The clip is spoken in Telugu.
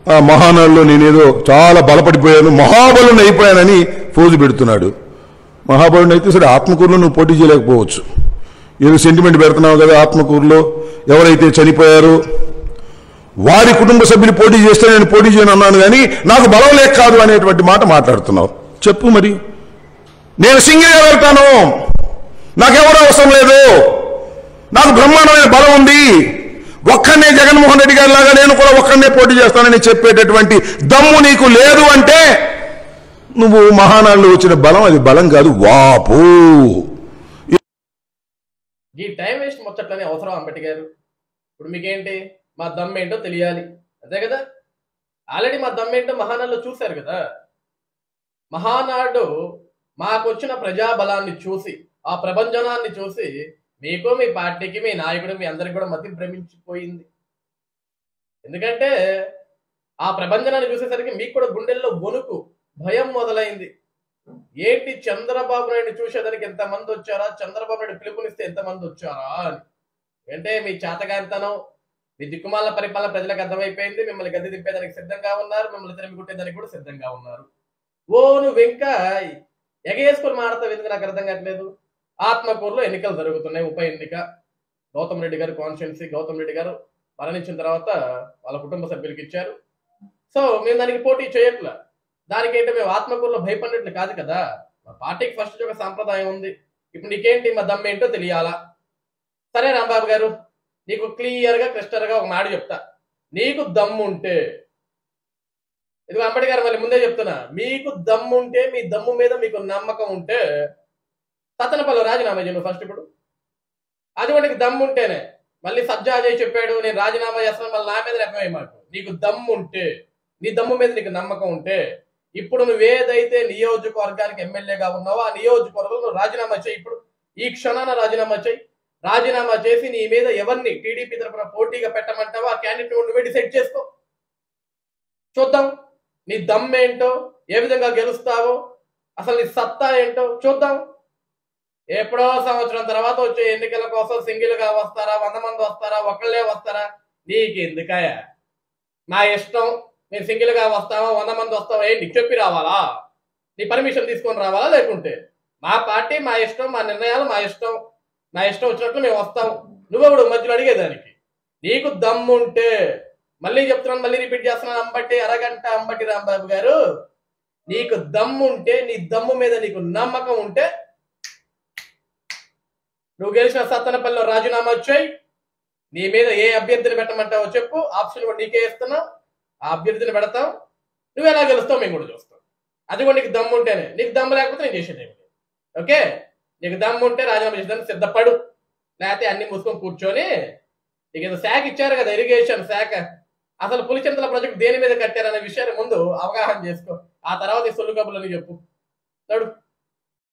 ఆ మహానాడులో నేనేదో చాలా బలపడిపోయాను మహాబలుని అయిపోయానని ఫోజు పెడుతున్నాడు మహాబలుని అయితే సరే ఆత్మకూరులో నువ్వు పోటీ చేయలేకపోవచ్చు ఏదో సెంటిమెంట్ పెడుతున్నావు కదా ఆత్మకూరులో ఎవరైతే చనిపోయారో వారి కుటుంబ సభ్యులు పోటీ చేస్తే నేను పోటీ చేయను అన్నాను కానీ నాకు బలం లేక కాదు అనేటువంటి మాట మాట్లాడుతున్నావు చెప్పు మరి నేను సింగిల్గా వెళ్తాను నాకెవరు అవసరం లేదు నాకు బ్రహ్మాండమైన బలం ఉంది ఒక్కనే జగన్మోహన్ రెడ్డి గారి లాగా నేను కూడా ఒక్కనే పోటీ చేస్తానని చెప్పేటటువంటి దమ్ము నీకు లేదు అంటే నువ్వు మహానాడులో వచ్చిన బలం అది బలం కాదు వాపు ఈ టైం వేస్ట్ ముచ్చట్లని అవసరం అంబటి గారు ఇప్పుడు మీకేంటి మా దమ్ ఏంటో తెలియాలి అదే కదా ఆల్రెడీ మా దమ్ ఏంటో మహానాడులో చూశారు కదా మహానాడు మాకు వచ్చిన ప్రజాబలాన్ని చూసి ఆ ప్రభంజనాన్ని చూసి మీకు మీ పార్టీకి మీ నాయకుడు మీ అందరికి కూడా మతి భ్రమించిపోయింది ఎందుకంటే ఆ ప్రభంజనాన్ని చూసేసరికి మీకు కూడా గుండెల్లో వణుకు భయం మొదలైంది ఏంటి చంద్రబాబు నాయుడు చూసేదానికి ఎంతమంది వచ్చారా చంద్రబాబు నాయుడు పిలుపునిస్తే ఎంతమంది వచ్చారా అని అంటే మీ చేతగాంతనం మీ దిక్కుమాల పరిపాలన ప్రజలకు అర్థమైపోయింది మిమ్మల్ని గద్దె దింపేదానికి సిద్ధంగా ఉన్నారు మిమ్మల్ని తిరిగి కొట్టేదానికి కూడా సిద్ధంగా ఉన్నారు ఓ నువ్వు ఇంకా ఎగేసుకొని మాడతావు ఎందుకు నాకు అర్థం కావట్లేదు ఆత్మకూరులో ఎన్నికలు జరుగుతున్నాయి ఉప ఎన్నిక గౌతమ్ రెడ్డి గారు కాన్స్టిట్యున్సీ గౌతమ్ రెడ్డి గారు మరణించిన తర్వాత వాళ్ళ కుటుంబ సభ్యులకి ఇచ్చారు సో మేము దానికి పోటీ చేయట్లా దానికేంటి మేము ఆత్మకూరులో భయపడినట్లు కాదు కదా మా పార్టీకి ఫస్ట్ ఒక సాంప్రదాయం ఉంది ఇప్పుడు నీకేంటి మా దమ్ ఏంటో తెలియాలా సరే రాంబాబు గారు నీకు క్లియర్ గా క్రిస్టల్ గా ఒక మాట చెప్తా నీకు దమ్ము ఉంటే ఇది అంబటి గారు మళ్ళీ ముందే చెప్తున్నా మీకు దమ్ము ఉంటే మీ దమ్ము మీద మీకు నమ్మకం ఉంటే సతనపల్లి రాజీనామా చేయను ఫస్ట్ ఇప్పుడు అది కూడా నీకు దమ్ము ఉంటేనే మళ్ళీ సజ్జా అజయ్ చెప్పాడు నేను రాజీనామా చేస్తాను మళ్ళీ నా మీద రకమే మాకు నీకు దమ్ము ఉంటే నీ దమ్ము మీద నీకు నమ్మకం ఉంటే ఇప్పుడు నువ్వేదైతే నియోజకవర్గానికి ఎమ్మెల్యేగా ఉన్నావో ఆ నియోజకవర్గంలో నువ్వు రాజీనామా చేయి ఇప్పుడు ఈ క్షణాన రాజీనామా చేయి రాజీనామా చేసి నీ మీద ఎవరిని టీడీపీ తరఫున పోటీగా పెట్టమంటావో ఆ క్యాండిడేట్ నువ్వే డిసైడ్ చేసుకో చూద్దాం నీ దమ్ ఏంటో ఏ విధంగా గెలుస్తావో అసలు నీ సత్తా ఏంటో చూద్దాం ఎప్పుడో సంవత్సరం తర్వాత వచ్చే ఎన్నికల కోసం సింగిల్ గా వస్తారా వంద మంది వస్తారా ఒకళ్ళే వస్తారా నీకు ఎందుకయా నా ఇష్టం నేను సింగిల్ గా వస్తావా వంద మంది వస్తావా ఏ నీకు చెప్పి రావాలా నీ పర్మిషన్ తీసుకొని రావాలా లేకుంటే మా పార్టీ మా ఇష్టం మా నిర్ణయాలు మా ఇష్టం నా ఇష్టం వచ్చినట్లు మేము వస్తాం నువ్వు కూడా మధ్యలో అడిగేదానికి నీకు దమ్ముంటే మళ్ళీ చెప్తున్నాను మళ్ళీ రిపీట్ చేస్తున్నాను అంబట్టి అరగంట అంబట్టి రాంబాబు గారు నీకు దమ్ముంటే నీ దమ్ము మీద నీకు నమ్మకం ఉంటే నువ్వు గెలిచిన సత్తనపల్లిలో రాజీనామా చేయి నీ మీద ఏ అభ్యర్థిని పెట్టమంటావో చెప్పు ఆప్షన్ కూడా నీకే ఇస్తున్నాం ఆ అభ్యర్థిని పెడతాం నువ్వు ఎలా గెలుస్తావు మేము కూడా చూస్తాం అది కూడా నీకు దమ్ము ఉంటేనే నీకు దమ్ము లేకపోతే నేను చేసేది ఏమి లేదు. ఓకే నీకు దమ్ము ఉంటే రాజీనామా చేసేదానికి సిద్ధపడు లేకపోతే అన్ని మూసుకొని కూర్చొని నీకు ఏదో శాఖ ఇచ్చారు కదా ఇరిగేషన్ శాఖ అసలు పులిచింతల ప్రాజెక్ట్ దేని మీద కట్టారనే విషయాన్ని ముందు అవగాహన చేసుకో ఆ తర్వాత ఈ సొల్లు కబుర్లని చెప్పు నడు